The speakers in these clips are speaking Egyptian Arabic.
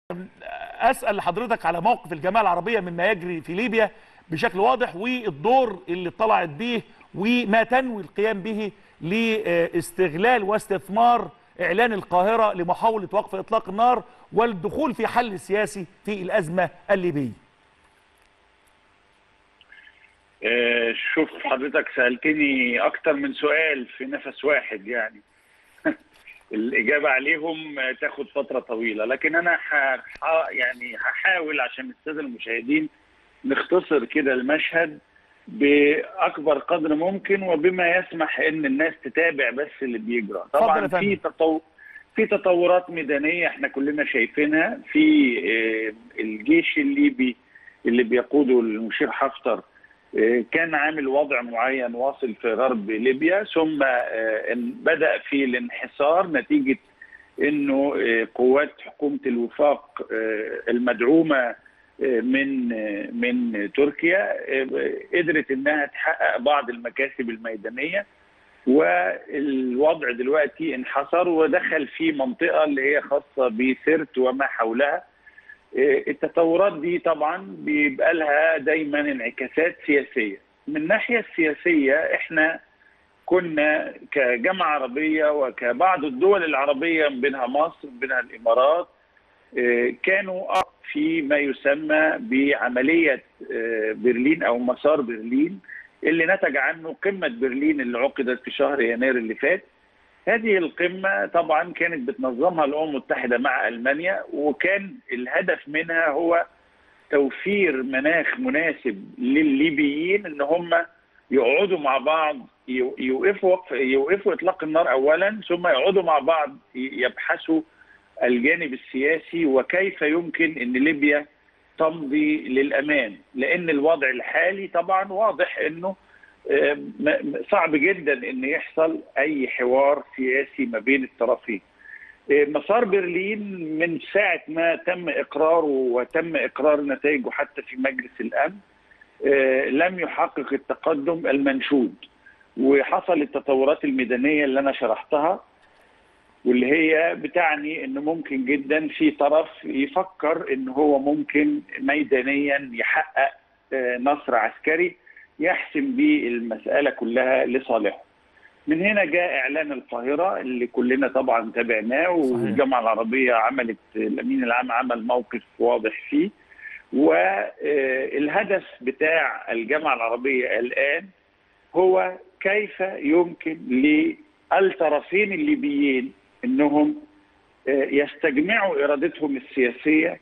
اسال حضرتك على موقف الجماعه العربيه مما يجري في ليبيا بشكل واضح والدور اللي طلعت به وما تنوي القيام به لاستغلال واستثمار اعلان القاهره لمحاوله وقف اطلاق النار والدخول في حل سياسي في الازمه الليبيه. آه، شوف حضرتك سألتني أكتر من سؤال في نفس واحد يعني الإجابة عليهم تاخد فترة طويلة لكن أنا ح... ح- يعني هحاول عشان السادة المشاهدين نختصر كده المشهد بأكبر قدر ممكن وبما يسمح إن الناس تتابع بس اللي بيجرى اتفضل طبعا يا فندم. في تطور في تطورات ميدانية احنا كلنا شايفينها في آه، الجيش الليبي اللي بيقوده المشير حفتر آه، كان عامل وضع معين واصل في غرب ليبيا ثم آه، إن بدأ في الانحسار نتيجة انه آه، قوات حكومة الوفاق آه، المدعومة آه، من آه، من تركيا آه، قدرت انها تحقق بعض المكاسب الميدانية والوضع دلوقتي انحصر ودخل في منطقة اللي هي خاصة بسرت وما حولها التطورات دي طبعا بيبقى لها دايما انعكاسات سياسيه من الناحيه السياسيه احنا كنا كجامعه عربيه وكبعض الدول العربيه من بينها مصر من بينها الامارات آه، كانوا في ما يسمى بعمليه آه، برلين او مسار برلين اللي نتج عنه قمه برلين اللي عقدت في شهر يناير اللي فات هذه القمة طبعا كانت بتنظمها الأمم المتحدة مع ألمانيا وكان الهدف منها هو توفير مناخ مناسب للليبيين ان هم يقعدوا مع بعض يو- يوقفوا وقف- يوقفوا اطلاق النار اولا ثم يقعدوا مع بعض ي- يبحثوا الجانب السياسي وكيف يمكن ان ليبيا تمضي للامان لان الوضع الحالي طبعا واضح انه آه، م- م- صعب جدا ان يحصل اي حوار سياسي ما بين الطرفين آه، مسار برلين من ساعه ما تم اقراره وتم اقرار نتائجه حتى في مجلس الامن آه، لم يحقق التقدم المنشود وحصل التطورات الميدانيه اللي انا شرحتها واللي هي بتعني ان ممكن جدا في طرف يفكر ان هو ممكن ميدانيا يحقق آه، نصر عسكري يحسم به المساله كلها لصالحه. من هنا جاء اعلان القاهره اللي كلنا طبعا تابعناه والجامعه العربيه عملت الامين العام عمل موقف واضح فيه والهدف بتاع الجامعه العربيه الان هو كيف يمكن للطرفين الليبيين انهم آه، يستجمعوا ارادتهم السياسيه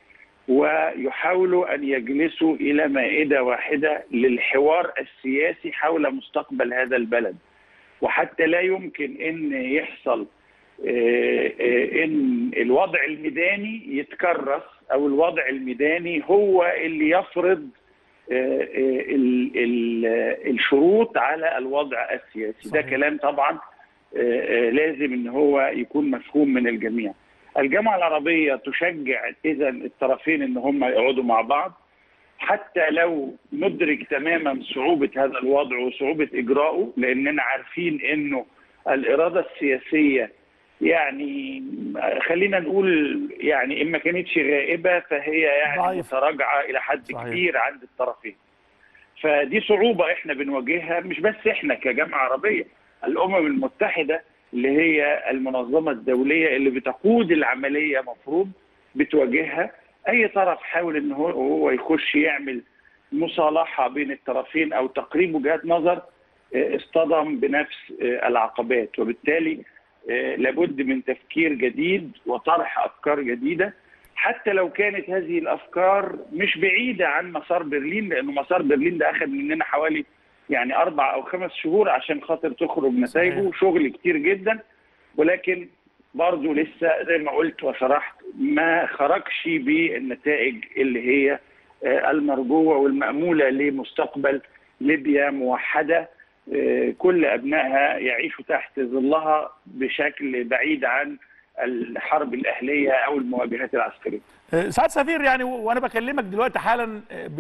ويحاولوا ان يجلسوا الى مائده واحده للحوار السياسي حول مستقبل هذا البلد وحتى لا يمكن ان يحصل آه، آه، ان الوضع الميداني يتكرس او الوضع الميداني هو اللي يفرض آه، آه، ال- ال- آه، الشروط على الوضع السياسي ده صحيح. كلام طبعا آه، آه، لازم ان هو يكون مفهوم من الجميع الجامعه العربيه تشجع اذا الطرفين ان هم يقعدوا مع بعض حتى لو ندرك تماما صعوبه هذا الوضع وصعوبه اجراءه لاننا عارفين انه الاراده السياسيه يعني خلينا نقول يعني ان ما كانتش غائبه فهي يعني ضعيفة. متراجعه الى حد صحيح. كبير عند الطرفين. فدي صعوبه احنا بنواجهها مش بس احنا كجامعه عربيه الامم المتحده اللي هي المنظمه الدوليه اللي بتقود العمليه مفروض بتواجهها اي طرف حاول ان هو هو يخش يعمل مصالحه بين الطرفين او تقريب وجهات نظر آه، اصطدم بنفس آه، العقبات وبالتالي آه، لابد من تفكير جديد وطرح افكار جديده حتى لو كانت هذه الافكار مش بعيده عن مسار برلين لانه مسار برلين ده اخذ مننا حوالي يعني اربع او خمس شهور عشان خاطر تخرج نتائجه صحيح. شغل كتير جدا ولكن برضه لسه زي ما قلت وشرحت ما خرجش بالنتائج اللي هي آه، المرجوه والماموله لمستقبل ليبيا موحده آه، كل ابنائها يعيشوا تحت ظلها بشكل بعيد عن الحرب الاهليه او المواجهات العسكريه. آه، سعاد سفير يعني و- وانا بكلمك دلوقتي حالا آه،